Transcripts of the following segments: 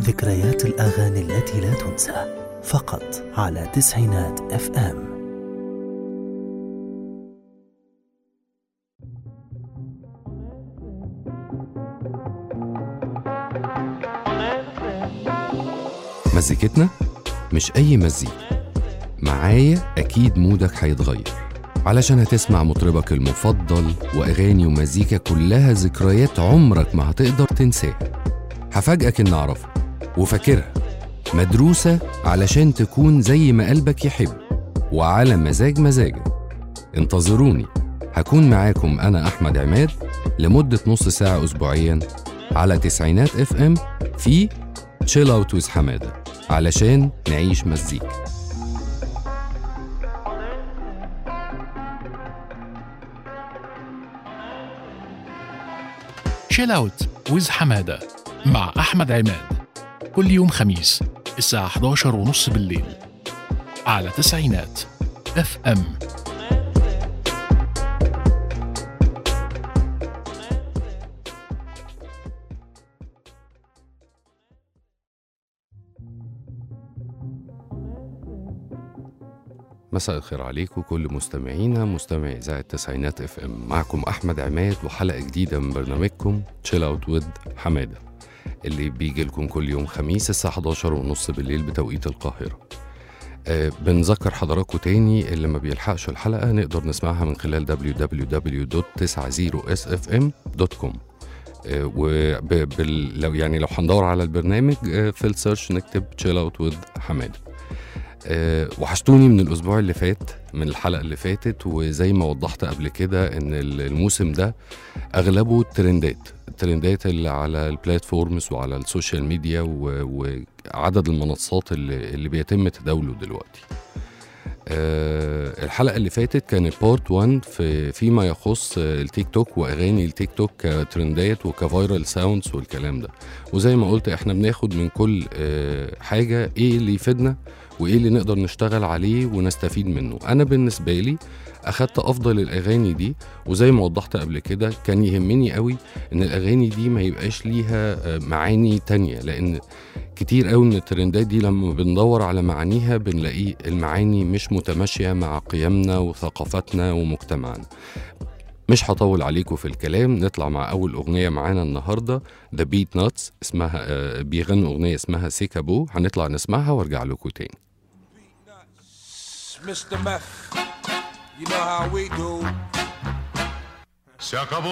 ذكريات الأغاني التي لا تنسى فقط على تسعينات اف ام مزيكتنا مش أي مزيكا معايا أكيد مودك هيتغير علشان هتسمع مطربك المفضل وأغاني ومزيكا كلها ذكريات عمرك ما هتقدر تنساها هفاجئك إن أعرفها وفاكرها مدروسة علشان تكون زي ما قلبك يحب وعلى مزاج مزاجك انتظروني هكون معاكم أنا أحمد عماد لمدة نص ساعة أسبوعيا على تسعينات اف ام في تشيل اوت ويز حماده علشان نعيش مزيكا شيل اوت ويز حماده مع احمد عماد كل يوم خميس الساعه 11 ونص بالليل على تسعينات اف ام مساء الخير عليكم كل مستمعينا مستمعي اذاعه التسعينات اف ام معكم احمد عماد وحلقه جديده من برنامجكم تشيل اوت وذ حماده اللي بيجي لكم كل يوم خميس الساعه 11 ونص بالليل بتوقيت القاهره آه بنذكر حضراتكم تاني اللي ما بيلحقش الحلقه نقدر نسمعها من خلال www.90sfm.com آه وبال لو يعني لو هندور على البرنامج آه في السيرش نكتب تشيل اوت وذ حماده أه وحشتوني من الاسبوع اللي فات من الحلقه اللي فاتت وزي ما وضحت قبل كده ان الموسم ده اغلبه الترندات الترندات اللي على البلاتفورمز وعلى السوشيال ميديا و- وعدد المنصات اللي, اللي بيتم تداوله دلوقتي أه الحلقه اللي فاتت كانت بارت 1 في فيما يخص التيك توك واغاني التيك توك كترندات وكفايرال ساوندز والكلام ده وزي ما قلت احنا بناخد من كل أه حاجه ايه اللي يفيدنا وايه اللي نقدر نشتغل عليه ونستفيد منه انا بالنسبه لي اخدت افضل الاغاني دي وزي ما وضحت قبل كده كان يهمني قوي ان الاغاني دي ما يبقاش ليها آه، معاني تانية لان كتير قوي من الترندات دي لما بندور على معانيها بنلاقي المعاني مش متماشيه مع قيمنا وثقافتنا ومجتمعنا مش هطول عليكم في الكلام نطلع مع اول اغنيه معانا النهارده ذا بيت ناتس اسمها آه، بيغنوا اغنيه اسمها سيكابو هنطلع نسمعها وارجع لكم تاني Mr. Meth. You know how we do. Se acabó.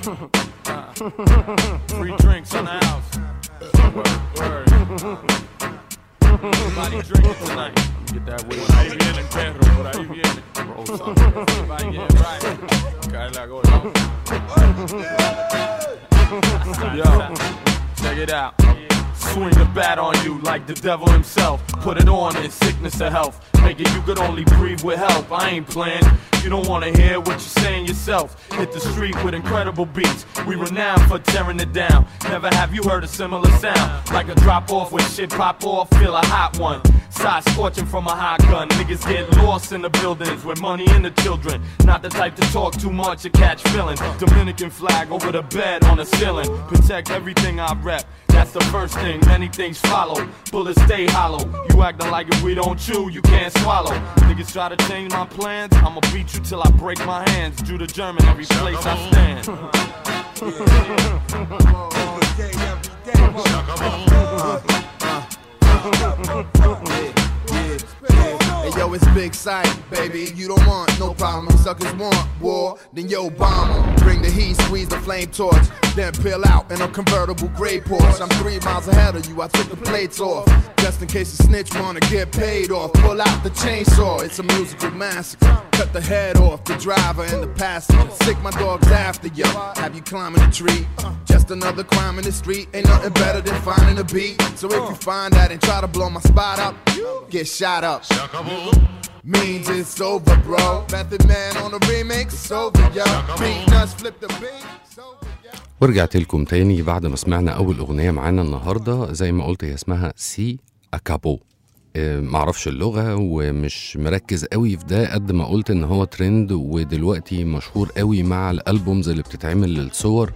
Free drinks in the house. Word, word. Everybody drinking tonight. Get that way. Por ahí viene, perro. Por ahí viene. Everybody get right. Cállate la gorda. Yo, check it out. Swing the bat on you like the devil himself. Put it on in sickness or health. Make it you could only breathe with help. I ain't playing. You don't wanna hear what you're saying yourself. Hit the street with incredible beats. We renowned for tearing it down. Never have you heard a similar sound. Like a drop off when shit pop off. Feel a hot one. Side scorching from a hot gun. Niggas get lost in the buildings with money and the children. Not the type to talk too much or catch feelings. Dominican flag over the bed on the ceiling. Protect everything I rep. That's the first thing. Many things follow. Bullets stay hollow. You acting like if we don't chew, you can't swallow. Niggas try to change my plans. I'ma beat you till I break my hands. Drew the German every place I stand. Se acabó. Hey yo, it's big sight, baby. You don't want no problem. Suckers want war, then yo bomber. Bring the heat, squeeze the flame torch, then peel out in a convertible gray Porsche. I'm three miles ahead of you. I took the plates off, just in case a snitch wanna get paid off. Pull out the chainsaw. It's a musical massacre. Cut the head off the driver and the passenger. Sick my dogs after you. Have you climbing a tree? Just another crime in the street. Ain't nothing better than finding a beat. So if you find that and try to blow my spot up, get shot up. Se acabó. Means it's over, bro. Method Man on the remix, it's over, yo. Beat nuts, flip the beat. it's over, yo. ورجعت لكم تاني بعد ما سمعنا أول أغنية معانا النهاردة زي ما قلت هي اسمها سي أكابو آه، معرفش اللغة ومش مركز قوي في ده قد ما قلت إن هو ترند ودلوقتي مشهور قوي مع الألبومز اللي بتتعمل للصور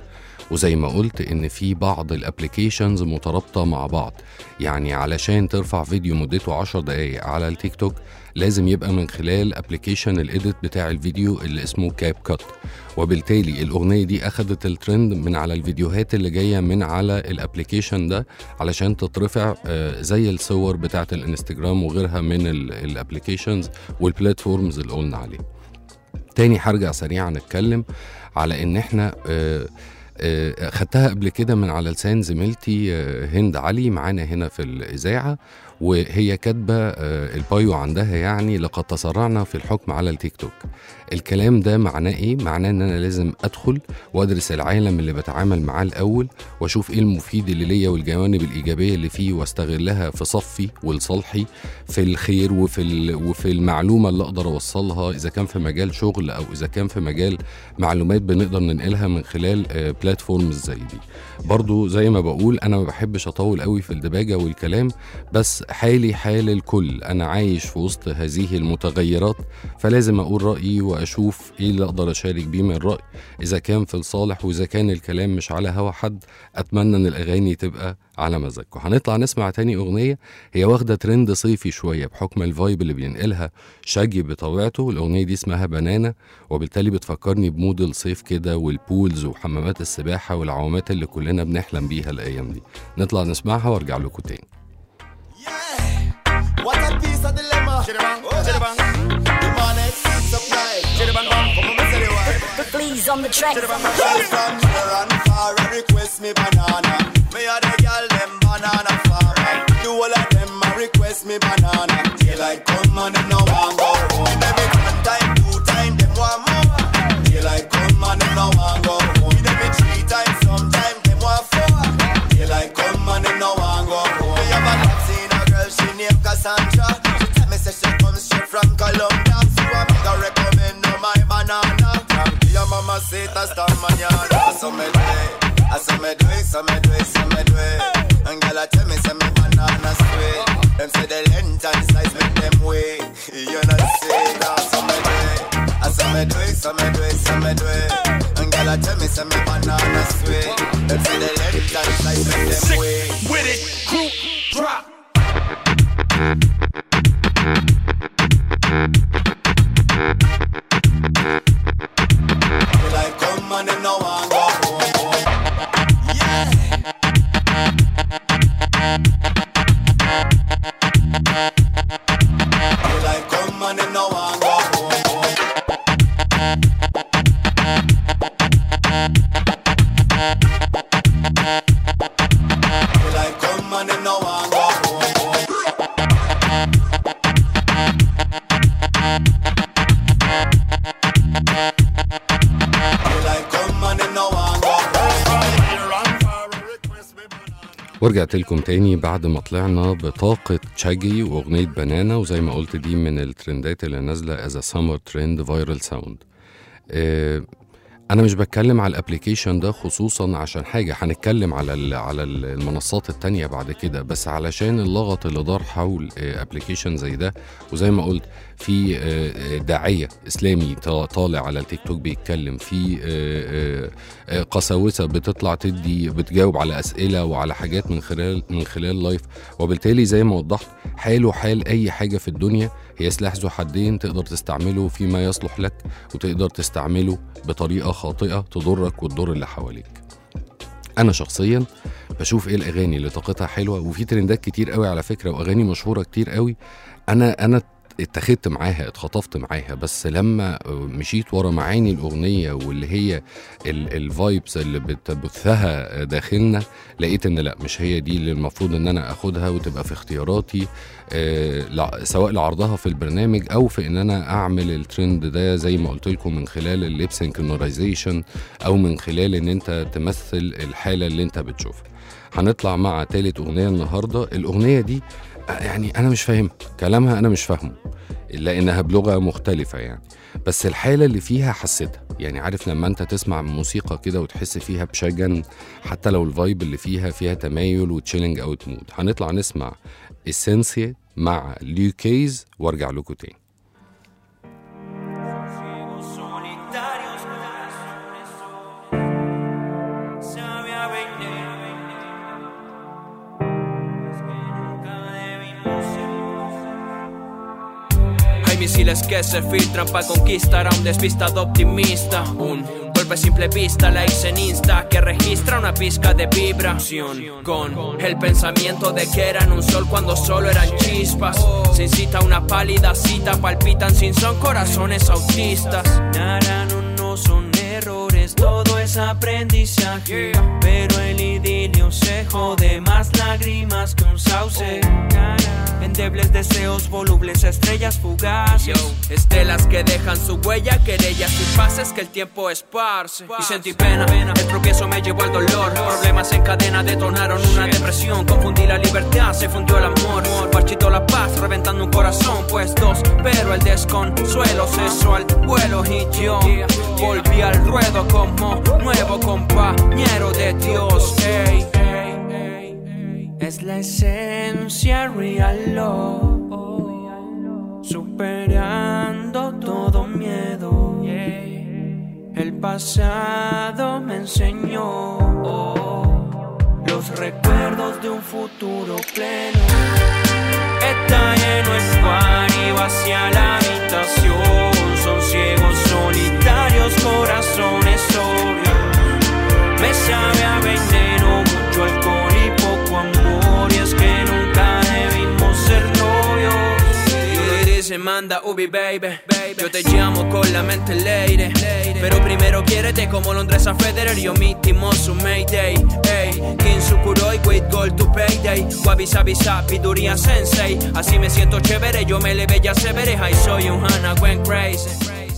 وزي ما قلت ان في بعض الابلكيشنز مترابطه مع بعض يعني علشان ترفع فيديو مدته 10 دقائق على التيك توك لازم يبقى من خلال ابلكيشن الايديت بتاع الفيديو اللي اسمه كاب كات وبالتالي الاغنيه دي اخدت الترند من على الفيديوهات اللي جايه من على الابلكيشن ده علشان تترفع آه، زي الصور بتاعه الانستجرام وغيرها من الابلكيشنز والبلاتفورمز اللي قلنا عليها تاني هرجع سريعا نتكلم على ان احنا آه، آه، خدتها قبل كده من على لسان زميلتي آه، هند علي معانا هنا في الاذاعه وهي كاتبه آه، البايو عندها يعني لقد تسرعنا في الحكم على التيك توك الكلام ده معناه ايه معناه ان انا لازم ادخل وادرس العالم اللي بتعامل معاه الاول واشوف ايه المفيد اللي ليا والجوانب الايجابيه اللي فيه واستغلها في صفي ولصالحي في الخير وفي ال- وفي المعلومه اللي اقدر اوصلها اذا كان في مجال شغل او اذا كان في مجال معلومات بنقدر ننقلها من خلال بلاتفورمز زي دي برضو زي ما بقول انا ما بحبش اطول قوي في الدباجه والكلام بس حالي حال الكل انا عايش في وسط هذه المتغيرات فلازم اقول رايي واشوف ايه اللي اقدر اشارك بيه من راي اذا كان في الصالح واذا كان الكلام مش على هوا حد اتمنى ان الاغاني تبقى على مزاجكم هنطلع نسمع تاني اغنيه هي واخده ترند صيفي شويه بحكم الفايب اللي بينقلها شاجي بطبيعته الاغنيه دي اسمها بنانا وبالتالي بتفكرني بمود الصيف كده والبولز وحمامات السباحه والعوامات اللي كلنا بنحلم بيها الايام دي نطلع نسمعها وارجع لكم تاني What a piece of dilemma. Chitty-bang, chitty-bang. The money, supply. Chitty-bang, bang. Come on, me say the word. Please on the track. Chitty-bang, bang. Girl from near and far, a request me banana. Me a the girl them banana farmer. Do all of them a request me banana. Daylight come and them no want go home. Them it one time, two time, them want more. Daylight come and them no want go home. Them it three times, sometime them want four. Daylight come and them no want go home. Me have a love seen a girl she named Cassandra. She tell me say she comes straight from Colombia. So I make her recommend her my banana. From your mama say that's the manana. So me do it, I so me do it, so me do it, so me do it. And girl I tell me say me banana sweet. Them say the length and size make them wait. You know say that so me do it. I so me do it, so me do it, so me do it. And girl I tell me say me banana sweet. Them say the length and size make them wait. With it, group drop. Like come and them no want go home. Yeah. Like come and them no want go home. Like come and them no want go home. Like come and them no want go ورجعت لكم تاني بعد ما طلعنا بطاقة تشاجي وأغنية بنانا وزي ما قلت دي من الترندات اللي نازلة از سمر ترند فايرال ساوند انا مش بتكلم على الابليكيشن ده خصوصا عشان حاجه هنتكلم على ال- على ال- المنصات التانية بعد كده بس علشان اللغط اللي دار حول ابليكيشن زي ده وزي ما قلت في آه، آه، داعيه اسلامي طا- طالع على التيك توك بيتكلم في آه، آه، آه، قساوسه بتطلع تدي بتجاوب على اسئله وعلى حاجات من خلال من خلال لايف وبالتالي زي ما وضحت حاله حال اي حاجه في الدنيا هي سلاح ذو حدين تقدر تستعمله فيما يصلح لك وتقدر تستعمله بطريقه خاطئه تضرك وتضر اللي حواليك انا شخصيا بشوف ايه الاغاني اللي طاقتها حلوه وفي ترندات كتير قوي على فكره واغاني مشهوره كتير قوي انا انا اتخذت معاها اتخطفت معاها بس لما مشيت ورا معاني الاغنيه واللي هي الفايبس اللي بتبثها داخلنا لقيت ان لا مش هي دي اللي المفروض ان انا اخدها وتبقى في اختياراتي آه، لع- سواء لعرضها في البرنامج او في ان انا اعمل الترند ده زي ما قلت لكم من خلال الليب سينكرونايزيشن او من خلال ان انت تمثل الحاله اللي انت بتشوفها هنطلع مع تالت اغنيه النهارده الاغنيه دي آه، يعني انا مش فاهمها كلامها انا مش فاهمه لانها بلغه مختلفه يعني بس الحاله اللي فيها حسيتها يعني عارف لما انت تسمع موسيقى كده وتحس فيها بشجن حتى لو الفايب اللي فيها فيها تمايل وتشيلنج اوت مود هنطلع نسمع اسينسيا مع ليوكيز وارجع لكم تاني solitarios corazones se misiles que se filtran para conquistar a un despistado optimista. Un golpe a simple vista, la hice en Insta que registra una pizca de vibración. Con el pensamiento de que eran un sol cuando solo eran chispas. Se incita una pálida cita, palpitan sin son corazones autistas. Nara, no, no son errores, todo es aprendizaje. Pero el idilio se jode, más lágrimas que un sauce. Endebles deseos, volubles estrellas fugaces. Estelas que dejan su huella, querellas y pases que el tiempo esparce. Y sentí pena, el tropiezo me llevó al dolor. Problemas en cadena detonaron una depresión. Confundí la libertad, se fundió el amor. Parchito la paz, reventando un corazón, pues dos. Pero el desconsuelo cesó al vuelo y yo volví al ruedo como nuevo compañero de Dios. ey. Es la esencia real love, superando todo miedo. El pasado me enseñó los recuerdos de un futuro pleno. Está lleno espacio hacia la habitación. Son ciegos, solitarios, corazones sobrios. Me sabe a veneno, mucho alcohol y poco amor. Y es que nunca debimos ser novios. Y se manda Ubi baby. Yo te llamo con la mente leire. Pero primero quiérete como Londres a Federer. Yo mítimo su Mayday. Ey, King Sukuroi with gold to payday. Wabi sabi sabiduría sensei. Así me siento chévere. Yo me levé ya severe. Ay, soy un Hannah went crazy.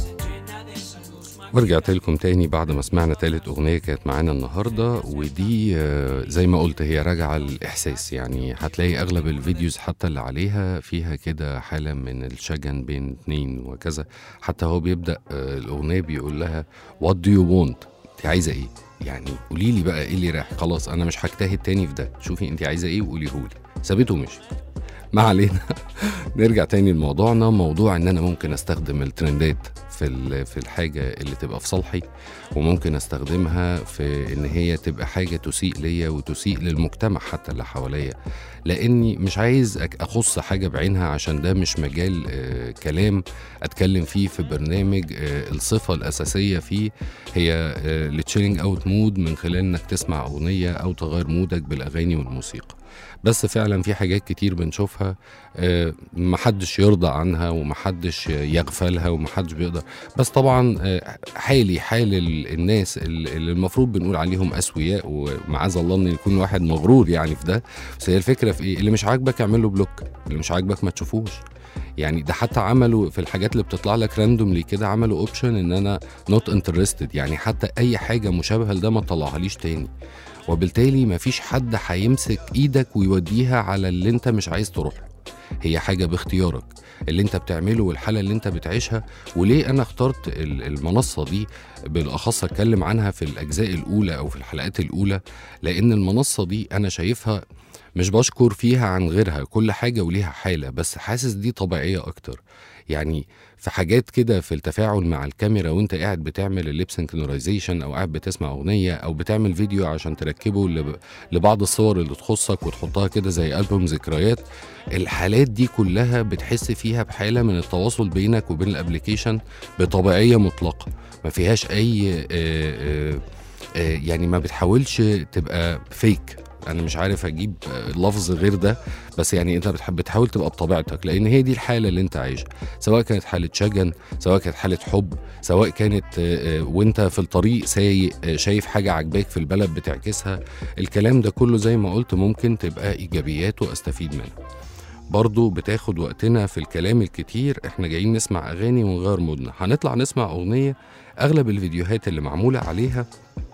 ورجعت لكم تاني بعد ما سمعنا تالت أغنية كانت معانا النهاردة ودي آه، زي ما قلت هي راجعة الإحساس يعني هتلاقي أغلب الفيديوز حتى اللي عليها فيها كده حالة من الشجن بين اتنين وكذا حتى هو بيبدأ آه، الأغنية بيقول لها what do you want انت عايزة ايه يعني قولي لي بقى ايه اللي رايح خلاص انا مش هجتهد تاني في ده شوفي انت عايزة ايه وقوليهولي سابته ومشي ما علينا نرجع تاني لموضوعنا موضوع ان انا ممكن استخدم الترندات في ال- في الحاجه اللي تبقى في صالحي وممكن استخدمها في ان هي تبقى حاجه تسيء ليا وتسيء للمجتمع حتى اللي حواليا لاني مش عايز أك- اخص حاجه بعينها عشان ده مش مجال آه كلام اتكلم فيه في برنامج آه الصفه الاساسيه فيه هي آه التشيلينج اوت مود من خلال انك تسمع اغنيه او تغير مودك بالاغاني والموسيقى بس فعلا في حاجات كتير بنشوفها آه، محدش يرضى عنها ومحدش يغفلها ومحدش بيقدر بس طبعا آه، حالي حال ال- الناس ال- اللي المفروض بنقول عليهم اسوياء ومعاذ الله ان يكون واحد مغرور يعني في ده بس هي الفكره في ايه اللي مش عاجبك اعمل له بلوك اللي مش عاجبك ما تشوفوش يعني ده حتى عملوا في الحاجات اللي بتطلع لك راندوملي كده عملوا اوبشن ان انا نوت انترستد يعني حتى اي حاجه مشابهه لده ما تطلعهاليش تاني وبالتالي مفيش حد هيمسك ايدك ويوديها على اللي انت مش عايز تروح له. هي حاجه باختيارك اللي انت بتعمله والحاله اللي انت بتعيشها وليه انا اخترت ال- المنصه دي بالاخص اتكلم عنها في الاجزاء الاولى او في الحلقات الاولى لان المنصه دي انا شايفها مش بشكر فيها عن غيرها كل حاجه وليها حاله بس حاسس دي طبيعيه اكتر يعني في حاجات كده في التفاعل مع الكاميرا وانت قاعد بتعمل الليب سنكرونايزيشن او قاعد بتسمع اغنيه او بتعمل فيديو عشان تركبه لب- لبعض الصور اللي تخصك وتحطها كده زي البوم ذكريات الحالات دي كلها بتحس فيها بحاله من التواصل بينك وبين الابليكيشن بطبيعيه مطلقه ما فيهاش اي آه، آه، آه، يعني ما بتحاولش تبقى فيك انا مش عارف اجيب آه، لفظ غير ده بس يعني انت بتحب بتحاول تبقى بطبيعتك لان هي دي الحاله اللي انت عايشها سواء كانت حاله شجن سواء كانت حاله حب سواء كانت آه، آه، وانت في الطريق سايق آه، شايف حاجه عاجباك في البلد بتعكسها الكلام ده كله زي ما قلت ممكن تبقى ايجابيات واستفيد منها برضو بتاخد وقتنا في الكلام الكتير احنا جايين نسمع اغاني ونغير مودنا هنطلع نسمع اغنيه اغلب الفيديوهات اللي معموله عليها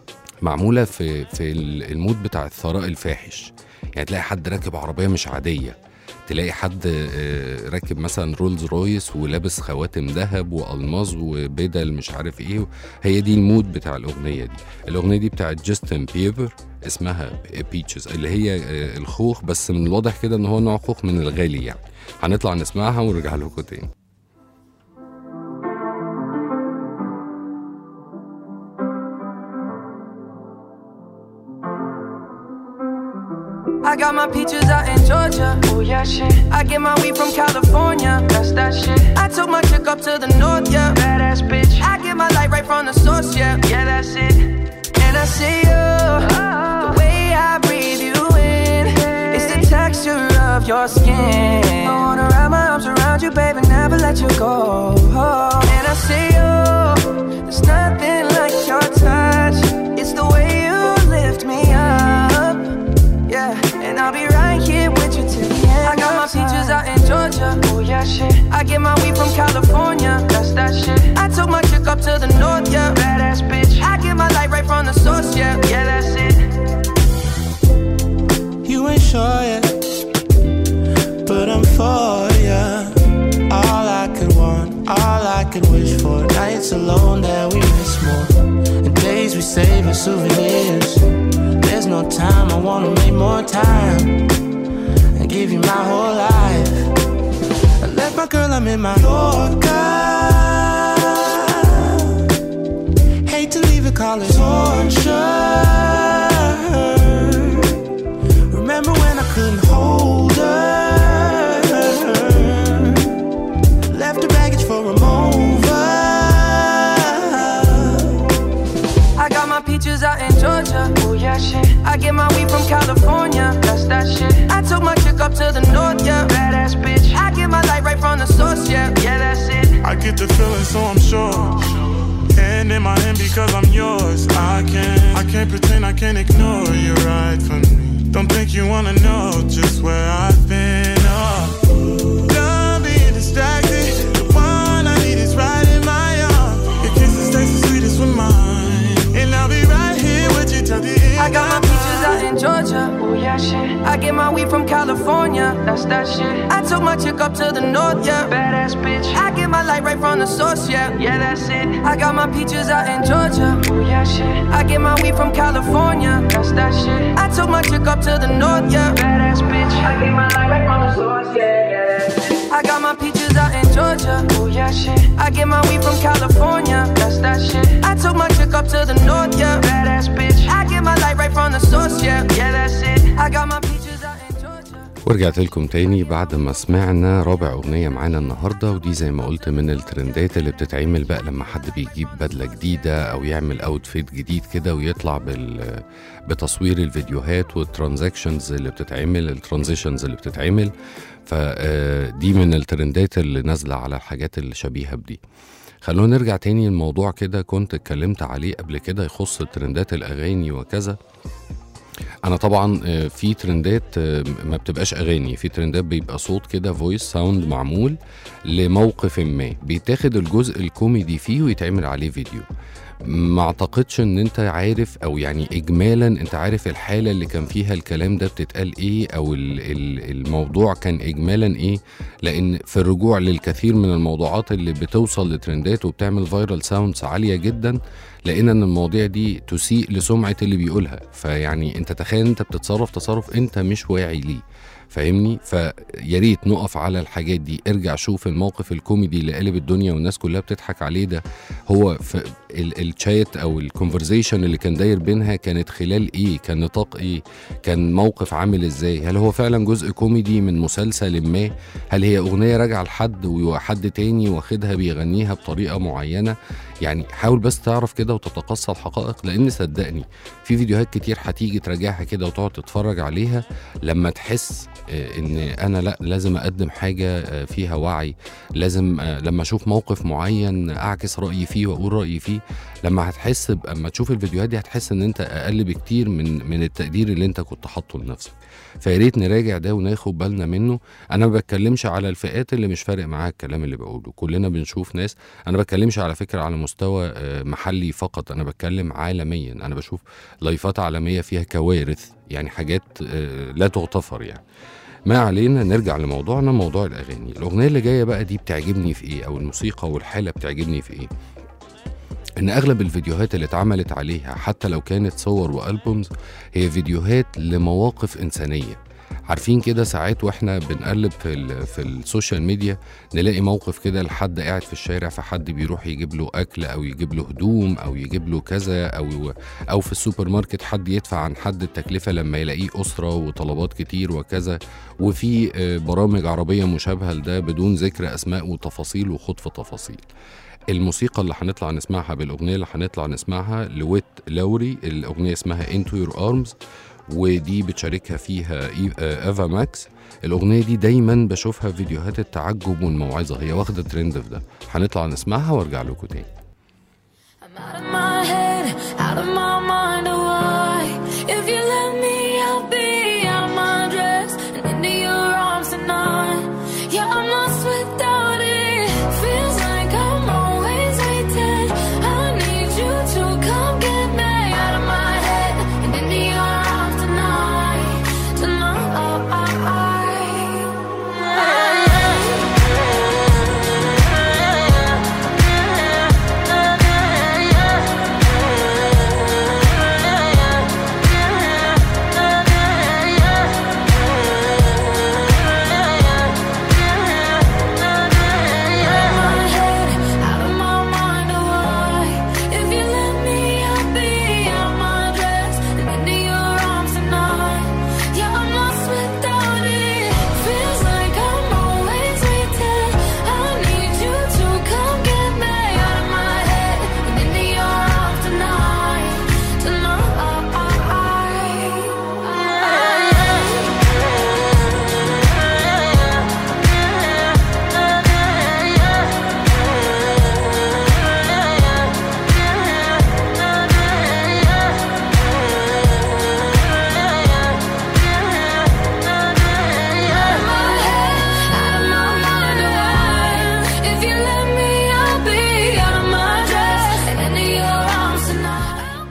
معموله في في المود بتاع الثراء الفاحش يعني تلاقي حد راكب عربيه مش عاديه تلاقي حد آه، راكب مثلا رولز رويس ولابس خواتم ذهب والماظ وبدل مش عارف ايه هي دي المود بتاع الاغنيه دي الاغنيه دي بتاعت جاستن بيبر اسمها بيتشز اللي هي آه، الخوخ بس من الواضح كده ان هو نوع خوخ من الغالي يعني هنطلع نسمعها ونرجع لكم تاني I got my peaches out in Georgia. Oh yeah, shit. I get my weed from California. That's that shit. I took my chick up to the north, yeah. Badass bitch. I get my light right from the source, yeah. Yeah, that's it. And I see you. The way I breathe you in. It's the texture of your skin. I wanna wrap my arms around you, baby, never let you go. And I see you. There's nothing like your touch. It's the way you lift me up. Yeah, and I'll be right here with you till the end. I got my peaches out in Georgia. Oh yeah, shit. I get my weed from California. That's that shit. I took my chick up to the north, yeah. Badass bitch. I get my light right from the source, yeah. Yeah, that's it. You ain't sure yet, but I'm for ya. All I could want, all I could wish for. Nights alone that we miss more, and days we save as souvenirs. There's no time, I wanna make more time and give you my whole life. I left my girl, I'm in my Yorker. Hate to leave it, call it torture. Remember when I couldn't hold her? Left her baggage for a mover. I got my peaches out in Georgia. Oh yeah, shit. I get my weed from California. That's that shit. I took my chick up to the north, yeah. Badass bitch. I get my light right from the source, yeah. Yeah, that's it. I get the feeling, so I'm sure. Hand in my hand because I'm yours. I can't, I can't pretend, I can't ignore you right from me. Don't think you wanna know just where I've been. Oh, done being distracted. The one I need is right in my arms. Your kisses taste the sweetest with mine, and I'll be right here with you till the end. I got my peaches out in Georgia. Oh yeah, shit. I get my weed from California. That's that shit. I took my chick up to the north, yeah. Badass bitch. I get my light right from the source, yeah. Yeah, that's it. I got my peaches out in Georgia. Oh yeah, shit. I get my weed from California. That's that shit. I took my chick up to the north, yeah. Badass bitch. I get my light right from the source, yeah. Yeah, that's it. I got my peaches out in Georgia. Oh yeah, shit. I get my weed from California. That's that shit. I took my chick up to the north, yeah. Badass bitch. I get my light right from the source, yeah. Yeah, that's it. I got my peaches out in Georgia. ورجعت لكم تاني بعد ما سمعنا رابع أغنية معانا النهاردة ودي زي ما قلت من الترندات اللي بتتعمل بقى لما حد بيجيب بدلة جديدة أو يعمل أوتفيت جديد كده ويطلع بال بتصوير الفيديوهات والترانزاكشنز اللي بتتعمل الترانزيشنز اللي بتتعمل فدي من الترندات اللي نازلة على الحاجات اللي شبيهة بدي خلونا نرجع تاني الموضوع كده كنت اتكلمت عليه قبل كده يخص ترندات الأغاني وكذا انا طبعا آه، في ترندات آه، ما بتبقاش اغاني في ترندات بيبقى صوت كده فويس ساوند معمول لموقف ما بيتاخد الجزء الكوميدي فيه ويتعمل عليه فيديو ما اعتقدش ان انت عارف او يعني اجمالا انت عارف الحاله اللي كان فيها الكلام ده بتتقال ايه او ال- ال- الموضوع كان اجمالا ايه لان في الرجوع للكثير من الموضوعات اللي بتوصل لترندات وبتعمل فايرال ساوندز عاليه جدا لقينا ان المواضيع دي تسيء لسمعه اللي بيقولها فيعني انت تخيل انت بتتصرف تصرف انت مش واعي ليه فاهمني فيا ريت نقف على الحاجات دي ارجع شوف الموقف الكوميدي اللي قلب الدنيا والناس كلها بتضحك عليه ده هو في ال- الشات او الكونفرزيشن اللي كان داير بينها كانت خلال ايه كان نطاق ايه كان موقف عامل ازاي هل هو فعلا جزء كوميدي من مسلسل ما هل هي اغنيه راجعه لحد وحد تاني واخدها بيغنيها بطريقه معينه يعني حاول بس تعرف كده وتتقصى الحقائق لان صدقني في فيديوهات كتير هتيجي تراجعها كده وتقعد تتفرج عليها لما تحس آه، ان انا لا لازم اقدم حاجه آه، فيها وعي لازم آه، لما اشوف موقف معين اعكس رايي فيه واقول رايي فيه لما هتحس ب- اما تشوف الفيديوهات دي هتحس ان انت اقل بكتير من من التقدير اللي انت كنت حاطه لنفسك فيا ريت نراجع ده وناخد بالنا منه انا ما بتكلمش على الفئات اللي مش فارق معاها الكلام اللي بقوله كلنا بنشوف ناس انا بتكلمش على فكره على مستوى آه، محلي فقط انا بتكلم عالميا انا بشوف لايفات عالميه فيها كوارث يعني حاجات آه، لا تغتفر يعني ما علينا نرجع لموضوعنا موضوع الاغاني الاغنيه اللي جايه بقى دي بتعجبني في ايه او الموسيقى والحاله بتعجبني في ايه ان اغلب الفيديوهات اللي اتعملت عليها حتى لو كانت صور والبومز هي فيديوهات لمواقف انسانيه عارفين كده ساعات واحنا بنقلب في ال- في السوشيال ميديا نلاقي موقف كده لحد قاعد في الشارع فحد بيروح يجيب له اكل او يجيب له هدوم او يجيب له كذا او او في السوبر ماركت حد يدفع عن حد التكلفه لما يلاقيه اسره وطلبات كتير وكذا وفي آه، برامج عربيه مشابهه لده بدون ذكر اسماء وتفاصيل وخوض في تفاصيل الموسيقى اللي هنطلع نسمعها بالاغنيه اللي هنطلع نسمعها لويت لاوري الاغنيه اسمها انتو يور ارمز ودي بتشاركها فيها إي- آه، ايفا ماكس الاغنيه دي دايما بشوفها في فيديوهات التعجب والموعظه هي واخده ترند في ده هنطلع نسمعها وارجع لكم تاني Out of my head, out of my mind, oh why? If you let me, I'll be out of my dress and into your arms tonight. Yeah, I'm lost without it. Feels like I'm always waiting. I need you to come get me out of my head and into your arms tonight. Out of my mind, oh why? If you let me, I'll be out of my dress and into your arms tonight. Yeah, I'm lost without it. Feels like I'm always waiting. I need you to come get me out of my head and into your arms tonight. If you let me, I'll be out of my dress and into your arms tonight.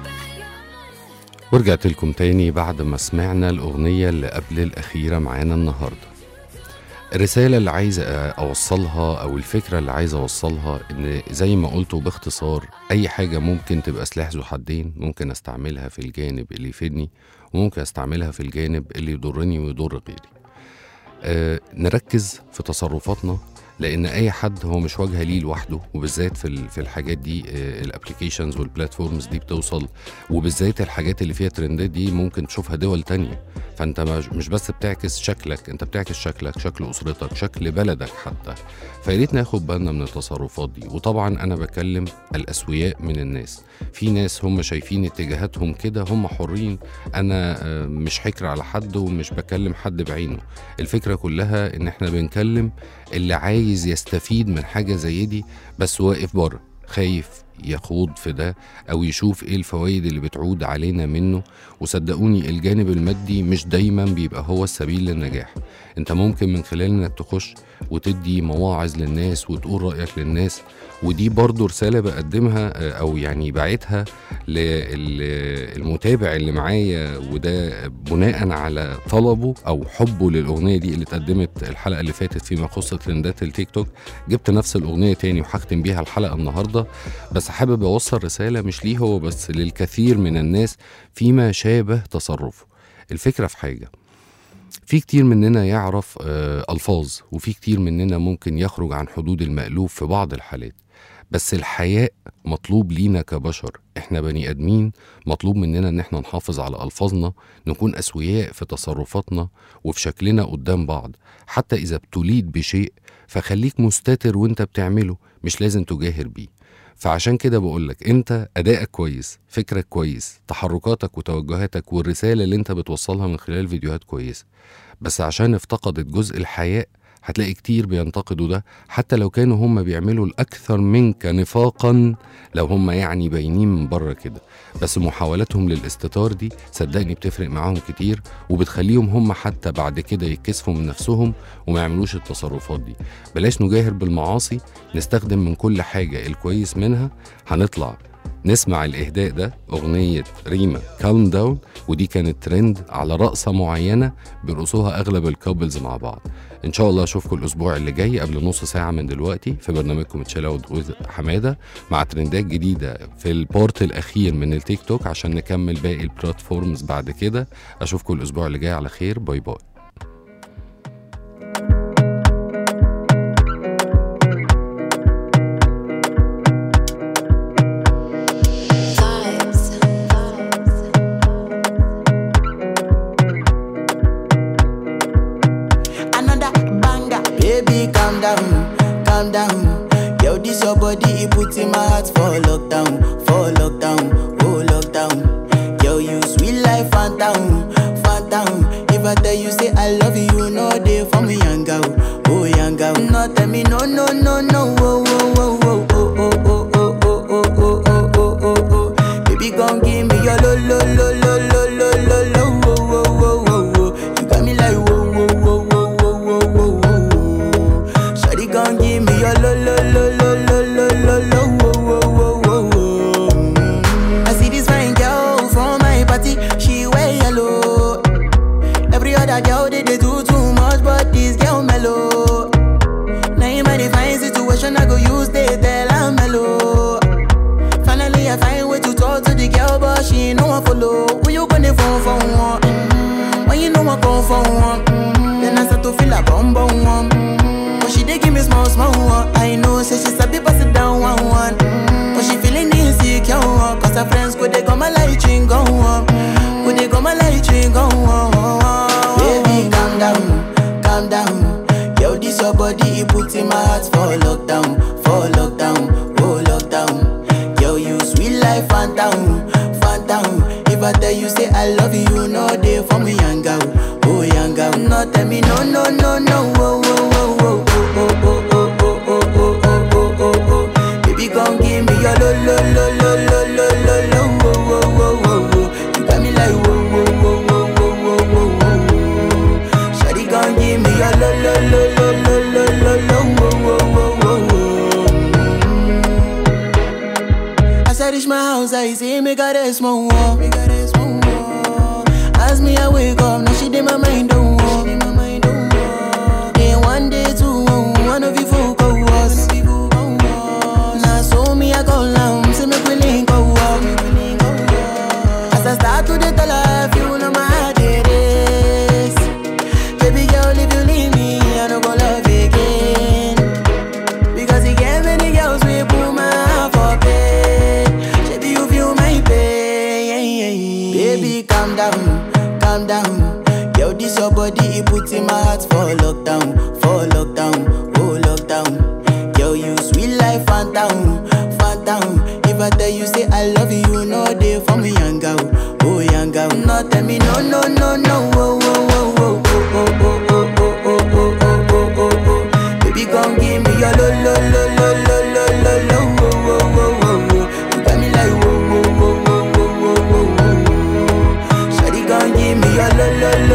ورجعت لكم تاني بعد ما سمعنا الأغنية اللي قبل الأخيرة معانا النهاردة الرسالة اللي عايز أوصلها أو الفكرة اللي عايز أوصلها إن زي ما قلت باختصار أي حاجة ممكن تبقى سلاح ذو حدين ممكن أستعملها في الجانب اللي يفيدني وممكن أستعملها في الجانب اللي يضرني ويضر غيري آه نركز في تصرفاتنا لان اي حد هو مش واجهه ليه لوحده وبالذات في ال- في الحاجات دي الابلكيشنز والبلاتفورمز دي بتوصل وبالذات الحاجات اللي فيها ترندات دي ممكن تشوفها دول تانية فانت مش- مش بس بتعكس شكلك انت بتعكس شكلك شكل اسرتك شكل بلدك حتى فيا ريت ناخد بالنا من التصرفات دي وطبعا انا بكلم الاسوياء من الناس في ناس هم شايفين اتجاهاتهم كده هم حرين انا آه، مش حكر على حد ومش بكلم حد بعينه الفكره كلها ان احنا بنكلم اللي عايز يستفيد من حاجه زي دي بس واقف بره خايف يخوض في ده او يشوف ايه الفوائد اللي بتعود علينا منه وصدقوني الجانب المادي مش دايما بيبقى هو السبيل للنجاح انت ممكن من خلال انك تخش وتدي مواعظ للناس وتقول رايك للناس ودي برضو رساله بقدمها آه، او يعني بعتها للمتابع اللي معايا وده بناء على طلبه او حبه للاغنيه دي اللي اتقدمت الحلقه اللي فاتت فيما يخص ترندات التيك توك جبت نفس الاغنيه تاني وهختم بيها الحلقه النهارده بس حابب اوصل رساله مش ليه هو بس للكثير من الناس فيما شابه تصرفه الفكره في حاجه في كتير مننا يعرف آه الفاظ وفي كتير مننا ممكن يخرج عن حدود المألوف في بعض الحالات بس الحياء مطلوب لينا كبشر احنا بني ادمين مطلوب مننا ان احنا نحافظ على الفاظنا نكون اسوياء في تصرفاتنا وفي شكلنا قدام بعض حتى اذا ابتليت بشيء فخليك مستتر وانت بتعمله مش لازم تجاهر بيه فعشان كده بقولك انت ادائك كويس فكرك كويس تحركاتك وتوجهاتك والرسالة اللي انت بتوصلها من خلال فيديوهات كويسة بس عشان افتقدت جزء الحياء هتلاقي كتير بينتقدوا ده حتى لو كانوا هم بيعملوا الأكثر منك نفاقا لو هم يعني باينين من بره كده بس محاولاتهم للاستتار دي صدقني بتفرق معاهم كتير وبتخليهم هم حتى بعد كده يتكسفوا من نفسهم وما يعملوش التصرفات دي بلاش نجاهر بالمعاصي نستخدم من كل حاجة الكويس منها هنطلع نسمع الإهداء ده أغنية ريما كالم داون ودي كانت ترند على رقصة معينة بيرقصوها أغلب الكابلز مع بعض إن شاء الله أشوفكم الأسبوع اللي جاي قبل نص ساعة من دلوقتي في برنامجكم تشيل أوت وذ حمادة مع ترندات جديدة في البورت الأخير من التيك توك عشان نكمل باقي البلاتفورمز بعد كده أشوفكم الأسبوع اللي جاي على خير باي باي calm down. Yo, this your body, it put in my heart for lockdown, for lockdown, oh lockdown. Yo, you sweet life, phantom, phantom. If I tell you say I love you, you know they for me, young girl, oh young girl. No, tell me no, no, no, no, oh, oh, oh, oh, oh, oh, oh, oh, oh, oh, oh, oh, oh, oh. Baby, gon' give me your lo, lo, lo, lo, lo, lo, lo, lo, oh, oh, oh, oh, oh. You got me like whoa, whoa, whoa, whoa, whoa, whoa, whoa, whoa. Shawty gon' give me your lo, lo, lo, lo, lo, lo, lo, lo, oh, oh, oh, oh, oh. Mm. I see this fine girl from my party, she wear yellow. Every other girl they, they do too much, but this girl mellow. Now in my divine situation, I go use they tell I'm mellow. Finally, I find way to talk to the girl, but she ain't no one follow. Who you gonna phone for one? Mm-hmm. When you know I come for one, mm-hmm. then I start to feel a bum bum one. Mm-hmm. But she dey give me small small one. I know, say she sabi pass it down one one. Mm-hmm. But she feeling insecure, one. cause her friends could they come my light ring go on. Could they come my light ring go on? Baby, calm down, calm down. Yo, this your body, it put in my heart for lockdown, for lockdown, oh lockdown. Yo, you sweet life, phantom, phantom. If I tell you say I love you, you know they for me, young girl, oh young girl. No, tell me no, no, no, no, oh, oh, oh, oh, oh, oh, oh, oh, oh, oh, oh, oh, oh, oh. Baby, gon' give me your lo, lo, lo, lo, lo, lo, lo, lo, oh, oh, oh, oh, oh. You got me like whoa, whoa, whoa, whoa, whoa, whoa, whoa, whoa. Shawty gon' give me your lo, lo, lo, lo, lo, lo, lo, lo, oh, oh, oh, oh, oh. As I reach my house, I see me got a small wall. Me got a small wall. As me I wake up, now she did my mind don't walk. Then one day two, one of you folk go was. Now so me I go down, see me willing go walk. As I start to the tell her, you know my heart it is. Baby girl, if you leave me, I don't go love again. Because he gave many girls we put my heart for bed. Baby, you feel my pain. Baby, calm down, calm down. Yo, this your body, it put in my heart for lockdown, for lockdown, oh lockdown. Yo, you sweet life, phantom, phantom. If I tell you say I love you, you know they for me, young girl, oh young girl. No, tell me no, no, no, no, oh, oh, oh, oh, oh, oh, oh, oh, oh, oh, oh, oh, oh, oh. Baby, gon' give me your lo, lo, lo, lo, lo, lo, lo, lo, oh, oh, oh, oh, oh. You got me like whoa, whoa, whoa, whoa, whoa, whoa, whoa, whoa. Shawty gon' give me your lo, lo,